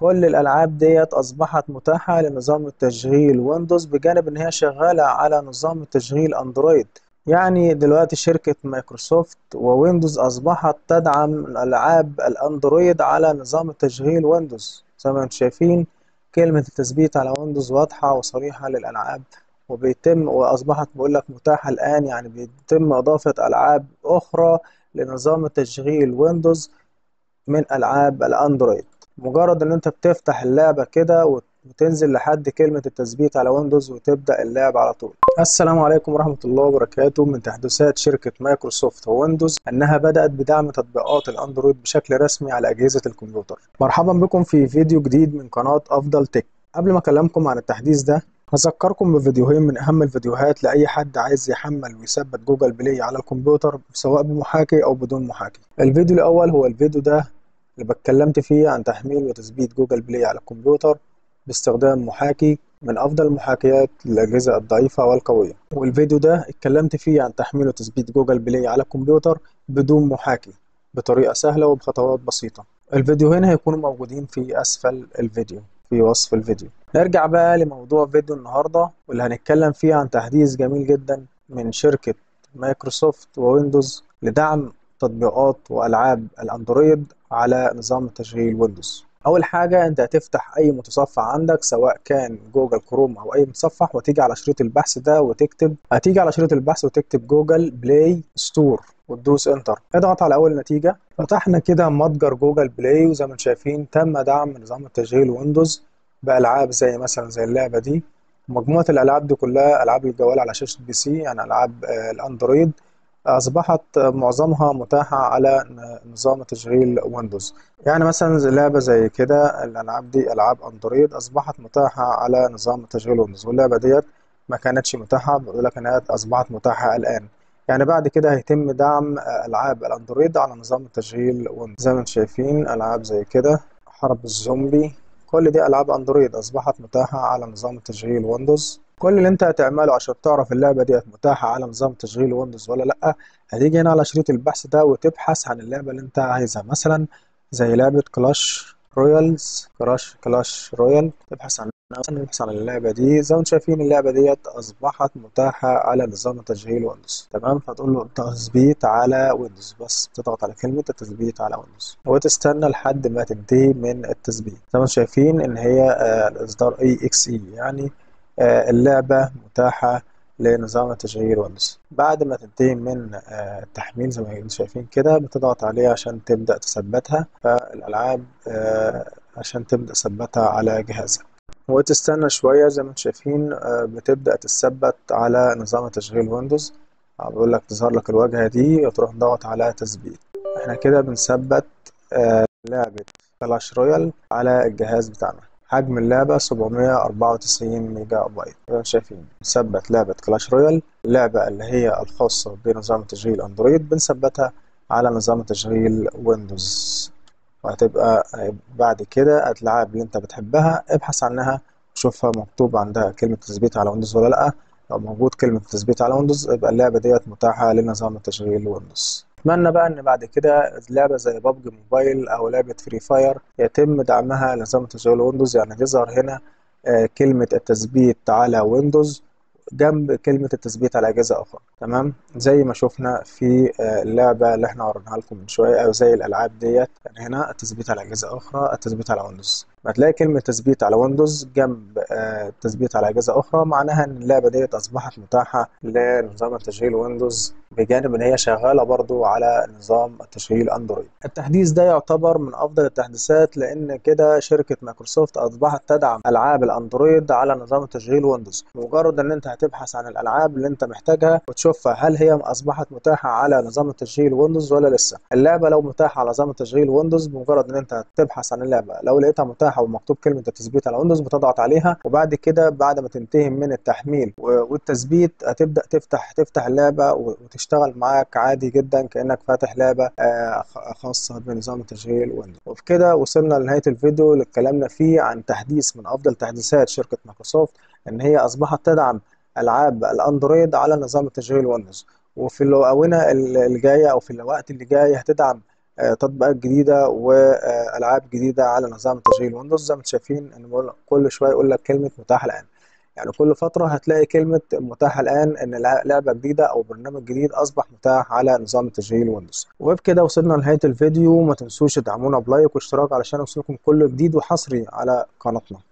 كل الألعاب ديت أصبحت متاحة لنظام التشغيل ويندوز بجانب إن هي شغالة على نظام التشغيل أندرويد يعني دلوقتي شركة مايكروسوفت وويندوز أصبحت تدعم الألعاب الأندرويد على نظام التشغيل ويندوز زي ما انتم شايفين كلمة التثبيت على ويندوز واضحة وصريحة للألعاب وبيتم وأصبحت بقول لك متاحة الآن يعني بيتم إضافة ألعاب أخرى لنظام التشغيل ويندوز من ألعاب الأندرويد مجرد إن أنت بتفتح اللعبة كده وتنزل لحد كلمة التثبيت على ويندوز وتبدأ اللعب على طول السلام عليكم ورحمة الله وبركاته من تحديثات شركة مايكروسوفت وويندوز أنها بدأت بدعم تطبيقات الأندرويد بشكل رسمي على أجهزة الكمبيوتر مرحبا بكم في فيديو جديد من قناة أفضل تك قبل ما أكلمكم عن التحديث ده هذكركم بفيديوهين من أهم الفيديوهات لأي حد عايز يحمل ويثبت جوجل بلاي على الكمبيوتر سواء بمحاكي أو بدون محاكي الفيديو الأول هو الفيديو ده اللي بتكلمت فيه عن تحميل وتثبيت جوجل بلاي على الكمبيوتر باستخدام محاكي من أفضل المحاكيات للأجهزة الضعيفة والقوية والفيديو ده اتكلمت فيه عن تحميل وتثبيت جوجل بلاي على الكمبيوتر بدون محاكي بطريقة سهلة وبخطوات بسيطة الفيديوهين هيكونوا موجودين في أسفل الفيديو في وصف الفيديو نرجع بقى لموضوع فيديو النهاردة واللي هنتكلم فيه عن تحديث جميل جدا من شركة مايكروسوفت وويندوز لدعم تطبيقات وألعاب الأندرويد على نظام تشغيل ويندوز اول حاجه انت هتفتح اي متصفح عندك سواء كان جوجل كروم او اي متصفح وتيجي على شريط البحث ده وتكتب هتيجي على شريط البحث وتكتب جوجل بلاي ستور وتدوس انتر اضغط على اول نتيجه فتحنا كده متجر جوجل بلاي وزي ما انتم شايفين تم دعم نظام التشغيل ويندوز بالعاب زي مثلا زي اللعبه دي مجموعه الالعاب دي كلها العاب الجوال على شاشه بي سي يعني العاب الاندرويد أصبحت معظمها متاحة على نظام تشغيل ويندوز يعني مثلا زي لعبة زي كده الألعاب دي ألعاب أندرويد أصبحت متاحة على نظام تشغيل ويندوز واللعبة ديت ما كانتش متاحة بقول لك إنها أصبحت متاحة الآن يعني بعد كده هيتم دعم ألعاب الأندرويد على نظام التشغيل ويندوز زي ما انتم شايفين ألعاب زي كده حرب الزومبي كل دي ألعاب أندرويد أصبحت متاحة على نظام التشغيل ويندوز كل اللي انت هتعمله عشان تعرف اللعبة ديت متاحة على نظام تشغيل ويندوز ولا لأ هتيجي هنا على شريط البحث ده وتبحث عن اللعبة اللي انت عايزها مثلا زي لعبة كلاش رويالز كلاش كلاش رويال تبحث عن مثلا نبحث عن اللعبة دي زي ما انتم شايفين اللعبة ديت أصبحت متاحة على نظام تشغيل ويندوز تمام فتقول له تثبيت على ويندوز بس تضغط على كلمة التثبيت على ويندوز وتستنى لحد ما تنتهي من التثبيت زي ما انتم شايفين إن هي الإصدار اي اكس اي يعني اللعبة متاحة لنظام تشغيل ويندوز بعد ما تنتهي من التحميل زي ما انتم شايفين كده بتضغط عليها عشان تبدأ تثبتها فالألعاب عشان تبدأ تثبتها على جهازك وتستنى شوية زي ما انتم شايفين بتبدأ تثبت على نظام تشغيل ويندوز بيقول لك تظهر لك الواجهة دي وتروح ضغط على تثبيت احنا كده بنثبت لعبة كلاش رويال على الجهاز بتاعنا حجم اللعبة 794 ميجا بايت زي ما شايفين نثبت لعبة كلاش رويال اللعبة اللي هي الخاصة بنظام تشغيل اندرويد بنثبتها على نظام تشغيل ويندوز وهتبقى بعد كده الألعاب اللي أنت بتحبها ابحث عنها شوفها مكتوب عندها كلمة تثبيت على ويندوز ولا لأ لو موجود كلمة تثبيت على ويندوز يبقى اللعبة ديت متاحة لنظام التشغيل ويندوز اتمنى بقى ان بعد كده لعبه زي بابجي موبايل او لعبه فري فاير يتم دعمها لنظام تشغيل ويندوز يعني تظهر هنا كلمه التثبيت على ويندوز جنب كلمة التثبيت على أجهزة أخرى تمام زي ما شفنا في اللعبة اللي احنا وريناها لكم من شوية أو زي الألعاب ديت يعني هنا التثبيت على أجهزة أخرى التثبيت على ويندوز هتلاقي كلمة تثبيت على ويندوز جنب التثبيت على أجهزة أخرى معناها إن اللعبة ديت أصبحت متاحة لنظام التشغيل ويندوز بجانب إن هي شغالة برضو على نظام التشغيل أندرويد التحديث ده يعتبر من أفضل التحديثات لأن كده شركة مايكروسوفت أصبحت تدعم ألعاب الأندرويد على نظام التشغيل ويندوز مجرد إن أنت هتبحث عن الألعاب اللي أنت محتاجها وتشوفها هل هي أصبحت متاحة على نظام التشغيل ويندوز ولا لسه اللعبة لو متاحة على نظام التشغيل ويندوز مجرد إن أنت تبحث عن اللعبة لو لقيتها متاحة ومكتوب كلمة التثبيت على ويندوز بتضغط عليها وبعد كده بعد ما تنتهي من التحميل والتثبيت هتبدأ تفتح تفتح اللعبة وتشتغل معاك عادي جدا كأنك فاتح لعبة خاصة بنظام التشغيل ويندوز وبكده وصلنا لنهاية الفيديو اللي اتكلمنا فيه عن تحديث من أفضل تحديثات شركة مايكروسوفت إن هي أصبحت تدعم ألعاب الأندرويد على نظام التشغيل ويندوز وفي الآونة الجاية أو في الوقت اللي جاي هتدعم آه، تطبيقات جديده والعاب جديده على نظام تشغيل ويندوز زي ما انتم شايفين ان بقول- كل شويه يقول لك كلمه متاح الان يعني كل فتره هتلاقي كلمه متاح الان ان الع- لعبه جديده او برنامج جديد اصبح متاح على نظام تشغيل ويندوز وبكده وصلنا لنهايه الفيديو ما تنسوش تدعمونا بلايك واشتراك علشان يوصلكم كل جديد وحصري على قناتنا